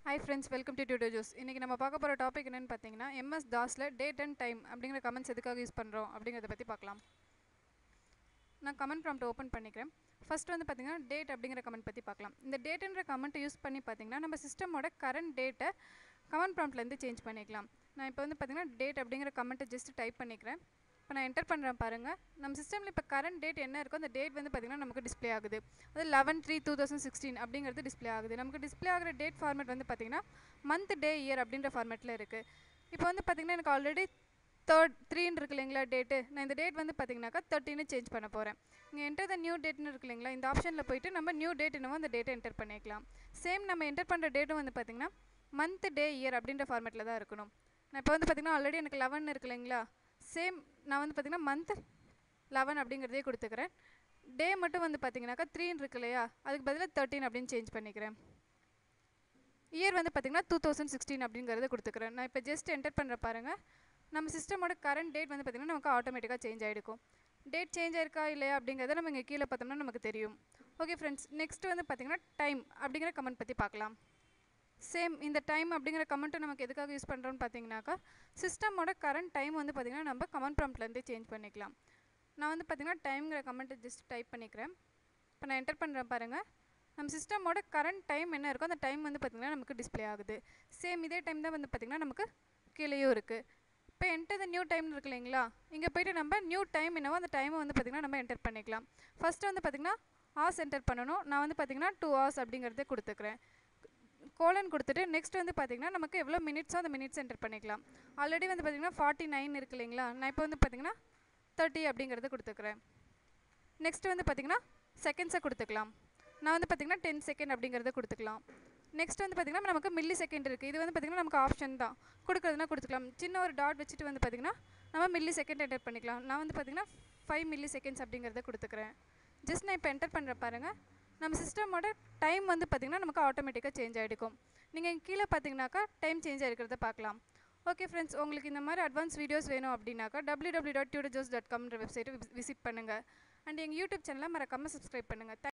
hi friends welcome to Tutejoes இன்றைக்கி நம்ம பார்க்க போகிற டாபிக் என்னென்னு பார்த்தீங்கன்னா எம்எஸ் தாஸில் டேட் அண்ட் டைம் அப்படிங்கிற கமெண்ட்ஸ் எதுக்காக யூஸ் பண்ணுறோம் அப்படிங்கிறத பற்றி பார்க்கலாம் நான் கமெண்ட் ப்ராம்ப்ட் ஓப்பன் பண்ணிக்கிறேன் ஃபர்ஸ்ட் வந்து பார்த்தீங்கன்னா டேட் அப்படிங்கிற கமெண்ட் பற்றி பார்க்கலாம் இந்த டேட்டுன்ற கமெண்ட் யூஸ் பண்ணி பார்த்தீங்கன்னா நம்ம சிஸ்டமோட கரண்ட் டேட்டை கமெண்ட் ப்ராம்ப்ட்லேருந்து சேஞ்ச் பண்ணிக்கலாம் நான் இப்போ வந்து பார்த்தீங்கன்னா டேட் அப்படிங்கிற கமெண்ட்டை ஜஸ்ட் டைப் பண்ணிக்கிறேன் இப்போ நான் என்டர் பண்ணுறேன் பாருங்கள் நம்ம சிஸ்டமில் இப்போ கரண்ட் டேட் என்ன இருக்கோ அந்த டேட் வந்து பார்த்திங்கன்னா நமக்கு டிஸ்ப்ளே ஆகுது அது eleven three two thousand sixteen அப்படிங்கிறது டிஸ்ப்ளே ஆகுது நமக்கு டிஸ்ப்ளே ஆகிற டேட் ஃபார்மேட் வந்து பார்த்திங்கன்னா மந்த் டே இயர் அப்படின்ற ஃபார்மேட்டில் இருக்குது இப்போ வந்து பார்த்திங்கன்னா எனக்கு ஆல்ரெடி தேர்ட் த்ரீன்னு இருக்கு இல்லைங்களா டேட்டு நான் இந்த டேட் வந்து பார்த்தீங்கன்னாக்கா தேர்ட்டின்னு சேஞ்ச் பண்ண போகிறேன் இங்கே என்டர் த நியூ டேட்னு இருக்கு இல்லைங்களா இந்த ஆப்ஷனில் போயிட்டு நம்ம நியூ டேட் என்னவோ அந்த டேட்டை என்டர் பண்ணிக்கலாம் சேம் நம்ம என்டர் பண்ணுற டேட்டும் வந்து பார்த்திங்கன்னா மந்த் டே இயர் அப்படின்ற ஃபார்மேட்டில் தான் இருக்கணும் நான் இப்போ வந்து பார்த்திங்கன்னா ஆல்ரெடி எனக்கு லெவன் இருக்கு இல்லைங்களா சேம் நான் வந்து பார்த்திங்கன்னா மந்த் லெவன் அப்படிங்கிறதே கொடுத்துக்கிறேன் டே மட்டும் வந்து பார்த்தீங்கன்னாக்கா த்ரீன்னு இருக்கு இல்லையா அதுக்கு பதிலாக தேர்ட்டின் அப்படின்னு சேஞ்ச் பண்ணிக்கிறேன் இயர் வந்து பார்த்திங்கன்னா டூ தௌசண்ட் சிக்ஸ்டீன் அப்படிங்கிறத கொடுத்துக்கிறேன் நான் இப்போ ஜஸ்ட் என்டர் பண்ணுற பாருங்கள் நம்ம சிஸ்டமோட கரண்ட் டேட் வந்து பார்த்திங்கன்னா நமக்கு ஆட்டோமேட்டிக்காக சேஞ்ச் ஆகிருக்கும் டேட் சேஞ்ச் ஆயிருக்கா இல்லையா அப்படிங்கிறத நம்ம இங்கே கீழே பார்த்தோம்னா நமக்கு தெரியும் ஓகே ஃப்ரெண்ட்ஸ் நெக்ஸ்ட் வந்து பார்த்திங்கன்னா டைம் அப்படிங்கிற கமெண்ட் பற்றி பார்க்கலாம் சேம் இந்த டைம் அப்படிங்கிற கமெண்ட்டை நமக்கு எதுக்காக யூஸ் பண்ணுறோம்னு பார்த்தீங்கன்னாக்கா சிஸ்டமோட கரண்ட் டைம் வந்து பார்த்திங்கன்னா நம்ம கமெண்ட் ப்ராம்ப்ட்லேருந்து சேஞ்ச் பண்ணிக்கலாம் நான் வந்து பார்த்திங்கன்னா டைம்ங்கிற கமெண்ட்டை ஜஸ்ட் டைப் பண்ணிக்கிறேன் இப்போ நான் என்டர் பண்ணுறேன் பாருங்கள் நம்ம சிஸ்டமோட கரண்ட் டைம் என்ன இருக்கோ அந்த டைம் வந்து பார்த்திங்கன்னா நமக்கு டிஸ்ப்ளே ஆகுது சேம் இதே டைம் தான் வந்து பார்த்திங்கன்னா நமக்கு கீழேயும் இருக்குது இப்போ என்டர் த நியூ டைம்னு இருக்கு இல்லைங்களா இங்கே போய்ட்டு நம்ம நியூ டைம் என்னவோ அந்த டைமை வந்து பார்த்திங்கன்னா நம்ம என்டர் பண்ணிக்கலாம் ஃபஸ்ட்டு வந்து பார்த்திங்கன்னா ஹார்ஸ் என்டர் பண்ணணும் நான் வந்து பார்த்திங்கன்னா டூ ஹார்ஸ் அப்படிங்கிறதே கொடுத்துக்கிறேன் கோலன் கொடுத்துட்டு நெக்ஸ்ட் வந்து பார்த்திங்கன்னா நமக்கு எவ்வளோ மினிட்ஸோ அந்த மினிட்ஸ் என்டர் பண்ணிக்கலாம் ஆல்ரெடி வந்து பார்த்திங்கன்னா ஃபார்ட்டி நைன் இருக்கு இல்லைங்களா நான் இப்போ வந்து பார்த்திங்கன்னா தேர்ட்டி அப்படிங்கிறத கொடுத்துக்கிறேன் நெக்ஸ்ட் வந்து பார்த்திங்கன்னா செகண்ட்ஸை கொடுத்துக்கலாம் நான் வந்து பார்த்திங்கன்னா டென் செகண்ட் அப்படிங்கிறத கொடுத்துக்கலாம் நெக்ஸ்ட் வந்து பார்த்திங்கன்னா நமக்கு மில்லி செகண்ட் இருக்குது இது வந்து பார்த்திங்கன்னா நமக்கு ஆப்ஷன் தான் கொடுக்குறதுனா கொடுத்துக்கலாம் சின்ன ஒரு டாட் வச்சுட்டு வந்து பார்த்திங்கன்னா நம்ம மில்லி செகண்ட் என்டர் பண்ணிக்கலாம் நான் வந்து பார்த்திங்கன்னா ஃபைவ் மில்லி செகண்ட்ஸ் அப்படிங்கிறத கொடுத்துக்கிறேன் ஜஸ்ட் நான் இப்போ என்டர் பண்ணுற பாருங்கள் நம்ம சிஸ்டமோட டைம் வந்து பார்த்திங்கன்னா நமக்கு ஆட்டோமேட்டிக்காக சேஞ்ச் ஆகிடுக்கும் நீங்கள் கீழே பார்த்தீங்கன்னாக்கா டைம் சேஞ்ச் ஆகிருக்கிறத பார்க்கலாம் ஓகே ஃப்ரெண்ட்ஸ் உங்களுக்கு இந்த மாதிரி அட்வான்ஸ் வீடியோஸ் வேணும் அப்படின்னாக்கா W W dot Tutejoes dot காம்ன்ற வெப்சைட்டை விசிட் பண்ணுங்கள் அண்ட் எங்கள் யூடியூப் சேனலை மறக்காமல் சப்ஸ்கிரைப் பண்ணுங்கள்